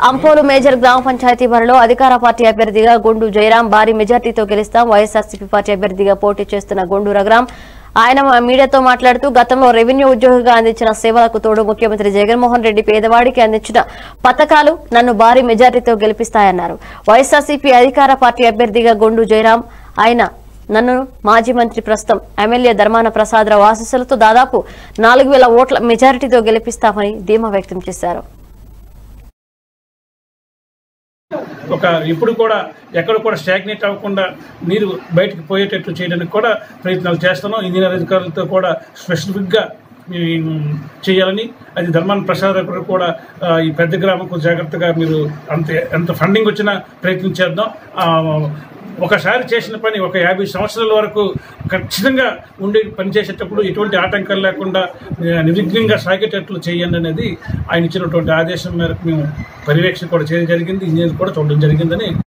Ampolu major గ్రామ పంచాయతీ బరిలో అధికార పార్టీ అభ్యర్థిగా గుండు జయరాం భారీ మెజార్టీతో గెలుస్తాం వైఎస్ఆర్సీపీ పార్టీ అభ్యర్థిగా పోటీ చేస్తున్న గుండు రఘురాం ఆయన మా మీడియాతో మాట్లాడుతూ గతంలో రెవెన్యూ ఉద్యోగిగా అందించిన సేవలకు తోడు ముఖ్యమంత్రి జగన్మోహన్ రెడ్డి పేదవాడికి అందించిన పథకాలు నన్ను భారీ మెజార్టీతో గెలిపిస్తాయన్నారు వైఎస్ఆర్సీపీ అధికార పార్టీ అభ్యర్థిగా గుండు జయరాం ఆయన నన్ను మాజీ మంత్రి ప్రస్తుతం ఎమ్మెల్యే ధర్మాన ప్రసాదరావు ఆశీస్సులతో దాదాపు నాలుగు వేల ఓట్ల మెజారిటీతో గెలిపిస్తామని ధీమా వ్యక్తం చేశారు ఒక ఇప్పుడు కూడా ఎక్కడ కూడా స్టాగ్నేట్ అవ్వకుండా నీరు బయటకు పోయేటట్లు చేయడానికి కూడా ప్రయత్నాలు చేస్తున్నాం ఇంజనీర్ అధికారులతో కూడా స్పెసిఫిక్గా మేము చేయాలని అది ధర్మాన ప్రసాద్ గారు కూడా ఆ, ఈ పెద్ద గ్రామంకు జాగ్రత్తగా మీరు అంత ఎంత ఫండింగ్ వచ్చినా ప్రయత్నం చేద్దాం ఆ, ఒకసారి చేసిన పని ఒక యాభై సంవత్సరాల వరకు ఖచ్చితంగా ఉండి పని చేసేటప్పుడు ఎటువంటి ఆటంకాలు లేకుండా ఆ, నిర్విఘ్నంగా సాగేటట్లు చేయండి అనేది ఆయన ఇచ్చినటువంటి ఆదేశం మేరకు మేము పర్యవేక్షణ కూడా చేయడం జరిగింది ఇంజనీర్ కూడా చూడడం జరిగిందని